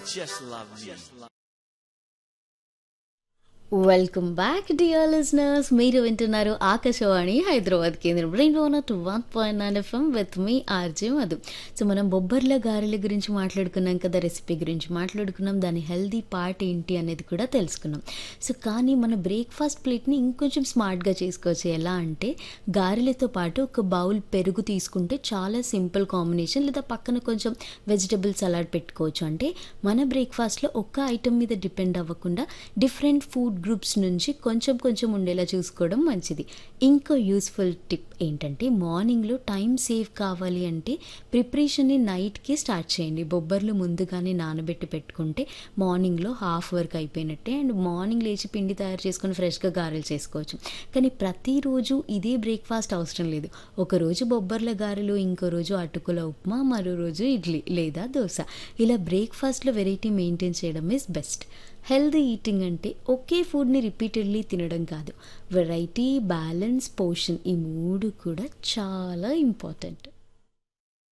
just love me. Welcome back dear listeners మీరు వింటున్నారు ఆకాశవాణి హైదరాబాద్ కేంద్రం brain one two one point nine FM with me RJ Madhu so మనం బొబ్బర్ల గారెల గురించి మాట్లాడుకున్నాం కదా రెసిపీ గురించి మాట్లాడుకున్నాం దాని హెల్దీ పార్ట్ ఏంటి అనేది కూడా తెలుసుకున్నాం సో కానీ మన బ్రేక్ఫాస్ట్ ప్లేట్ని ఇంకొంచెం స్మార్ట్గా చేసుకోవచ్చు ఎలా అంటే గారెలతో పాటు ఒక బౌల్ పెరుగు తీసుకుంటే చాలా సింపుల్ కాంబినేషన్ లేదా పక్కన కొంచెం వెజిటబుల్ సలాడ్ పెట్టుకోవచ్చు అంటే మన బ్రేక్ఫాస్ట్లో ఒక్క ఐటమ్ మీద డిపెండ్ అవ్వకుండా డిఫరెంట్ ఫుడ్ గ్రూప్స్ నుంచి కొంచెం కొంచెం ఉండేలా చూసుకోవడం మంచిది ఇంకో యూస్ఫుల్ టిప్ ఏంటంటే మార్నింగ్లో టైం సేవ్ కావాలి అంటే ప్రిపరేషన్ని నైట్కి స్టార్ట్ చేయండి బొబ్బర్లు ముందుగానే నానబెట్టి పెట్టుకుంటే మార్నింగ్లో హాఫ్ వర్క్ అయిపోయినట్టే అండ్ మార్నింగ్ లేచి పిండి తయారు చేసుకొని ఫ్రెష్గా గారెలు చేసుకోవచ్చు కానీ ప్రతిరోజు ఇదే బ్రేక్ఫాస్ట్ అవసరం లేదు ఒక రోజు బొబ్బర్ల గారెలు ఇంకో రోజు అటుకుల ఉప్మా మరో రోజు ఇడ్లీ లేదా దోశ ఇలా బ్రేక్ఫాస్ట్లో వెరైటీ మెయింటైన్ చేయడం ఇస్ బెస్ట్ హెల్దీ ఈటింగ్ అంటే ఒకే ఫుడ్ని రిపీటెడ్లీ తినడం కాదు వెరైటీ బ్యాలెన్స్ పోర్షన్ ఈ మూడు కూడా చాలా ఇంపార్టెంట్